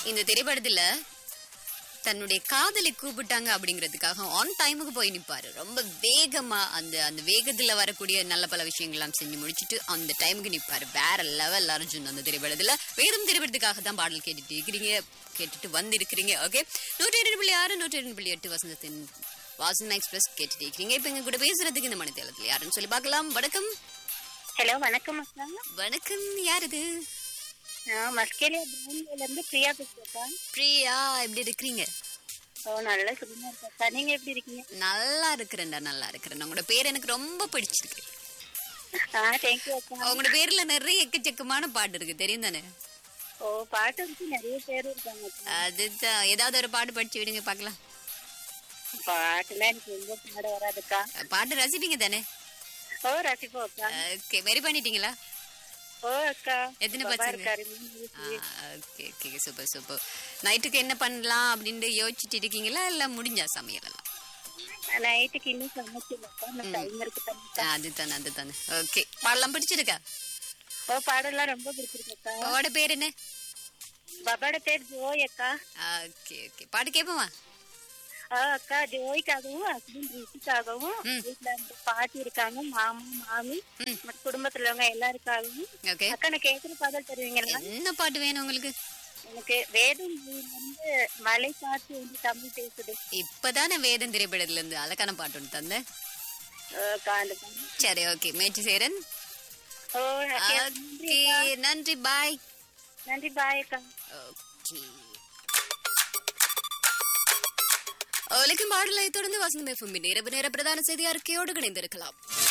இந்த திரைப்படத்துல தன்னுடைய காதலை கூப்பிட்டாங்க அப்படிங்கிறதுக்காக ஆன் டைமுக்கு போய் நிப்பாரு ரொம்ப வேகமா அந்த அந்த வேகத்துல வரக்கூடிய நல்ல பல விஷயங்கள்லாம் செஞ்சு முடிச்சிட்டு அந்த டைமுக்கு நிப்பாரு வேற லெவல் அர்ஜுன் அந்த திரைப்படத்துல வேறும் திரைப்படத்துக்காக தான் பாடல் கேட்டுட்டு இருக்கிறீங்க கேட்டுட்டு வந்திருக்கிறீங்க ஓகே நூற்றி இரண்டு புள்ளி ஆறு நூற்றி இரண்டு புள்ளி எட்டு வசந்தத்தின் வாசனா எக்ஸ்பிரஸ் கேட்டுட்டு இருக்கிறீங்க இப்ப எங்க கூட பேசுறதுக்கு இந்த மனத்தேலத்தில் யாருன்னு சொல்லி பார்க்கலாம் வணக்கம் ஹலோ வணக்கம் அக்கா வணக்கம் யார் இது நான் மஸ்கேலியா பூமியில இருந்து பிரியா பேசுறேன் பிரியா எப்படி இருக்கிறீங்க ஓ நல்ல சுகமா இருக்கா நீங்க எப்படி இருக்கீங்க நல்லா இருக்கிறேன்டா நல்லா இருக்கிறேன் உங்களோட பேர் எனக்கு ரொம்ப பிடிச்சிருக்கு ஆ தேங்க்யூ அக்கா உங்களோட பேர்ல நிறைய எக்கச்சக்கமான பாட்டு இருக்கு தெரியும் தானே ஓ பாட்டு வந்து நிறைய பேர் இருக்காங்க அக்கா. அதுதான் ஏதாவது ஒரு பாட்டு படிச்சு விடுங்க பார்க்கலாம் பாட்டுலாம் எனக்கு ரொம்ப பாட வராதுக்கா பாட்டு ரசிப்பீங்க தானே ஓ ரசிப்போம் அக்கா ஓகே வெரி பண்ணிட்டீங்களா ஓ அக்கா எத்தனை பாபா பசங்க? இருக்காரு மூணு வயசு. ஓகே ஓகே சூப்பர் சூப்பர் நைட்டுக்கு என்ன பண்ணலாம் அப்படின்னு யோசிச்சுட்டு இருக்கீங்களா இல்ல முடிஞ்சா சமையல் எல்லாம் நைட்டுக்கு இன்னும் சமைச்சிடலக்கா இன்னும் டைம் இருக்கு தானே அதுதானே அதுதானே ஓகே பாடலாம் பிடிச்சிருக்கா ஓ பாடலாம் ரொம்ப பிடிச்சிருக்கா அவட பேர் என்ன பாபாவோட பேர் ஜோய் அக்கா ஓகே ஓகே பாட்டு கேட்போமா ஆ, அக்கா ஜோய்க்காகவும் ஹஸ்பண்ட் ரிஷிக்காகவும் ம். வீட்டுல வந்து பாட்டி இருக்காங்க மாமா மாமி ம். மற்ற குடும்பத்துல உள்ளவங்க எல்லாருக்காகவும் ஓகே அக்கா நான் கேக்குற பாடல் தருவீங்களா என்ன பாட்டு வேணும் உங்களுக்கு எனக்கு வேதம் நூல் வந்து மலை காற்று வந்து தமிழ் பேசுது இப்பதானே வேதம் திரைப்படத்துல இருந்து அழகான பாட்டு ஒன்று தந்தேன் அக்கா, அந்த பாடல். சரி ஓகே முயற்சி செய்யறேன் ஓ நன்றி ஓகே நன்றி பாய் நன்றி பாய் அக்கா ஓகே ஒலிக்கும் பாடலை தொடர்ந்து வசந்தம் எஃப்எம் இரவு நேர பிரதான செய்தி அறிக்கையோடு இணைந்திருக்கலாம்